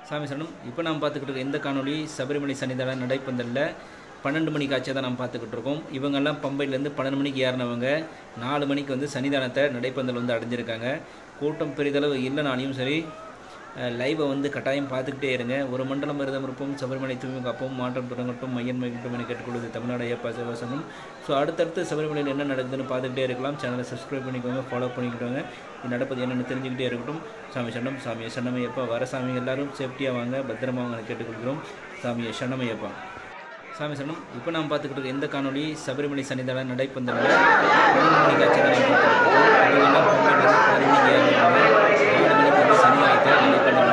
சாமி சரணம் இப்போ நாம் பார்த்துக்கிட்டு இருக்க இந்த காணொளி சபரிமலை சன்னிதான நடைப்பந்தலில் பன்னெண்டு மணி காட்சியை தான் நாம் பார்த்துக்கிட்டு இருக்கோம் இவங்கெல்லாம் பம்பையிலேருந்து பன்னெண்டு மணிக்கு ஏறினவங்க நாலு மணிக்கு வந்து சன்னிதானத்தை நடைப்பந்தல் வந்து அடைஞ்சிருக்காங்க கூட்டம் பெரிதளவு இல்லைனாலையும் சரி லைவை வந்து கட்டாயம் பார்த்துக்கிட்டே இருங்க ஒரு மண்டலம் விரதம் இருப்போம் சபரிமலை தூய்மை காப்போம் மாற்றம் தொடங்கட்டும் மையன் மகிழ்ட்டும் என கேட்டுக்கொள்வது தமிழ்நாடு ஐயப்பா சிவசங்கம் ஸோ அடுத்தடுத்து சபரிமலையில் என்ன நடக்குதுன்னு பார்த்துக்கிட்டே இருக்கலாம் சேனலை சப்ஸ்கிரைப் பண்ணிக்கோங்க ஃபாலோ பண்ணிக்கிட்டோங்க இது நடப்பது என்னென்னு தெரிஞ்சுக்கிட்டே இருக்கட்டும் சாமி சண்டம் சாமியை சன்னமையப்பா வர சாமி எல்லாரும் சேஃப்டியாக வாங்க பத்திரமா வாங்க கேட்டுக்கொள்கிறோம் சாமியை சன்னமையப்பா சாமி சரணம் இப்போ நாம் பார்த்துக்கிட்டு இருக்க இந்த காணொளி சபரிமலை சன்னிதான நடைப்பந்தலில் பன்னெண்டு மணி காட்சி தான் நாம் பார்த்துக்கிட்டு இருக்கோம் இவங்கெல்லாம் பன்னெண்டு மணிக்கு பதினஞ்சு ஏறினாங்க நாலு மணிக்கு வந்து சன்னிதானத்தை நடைப்பந்தல்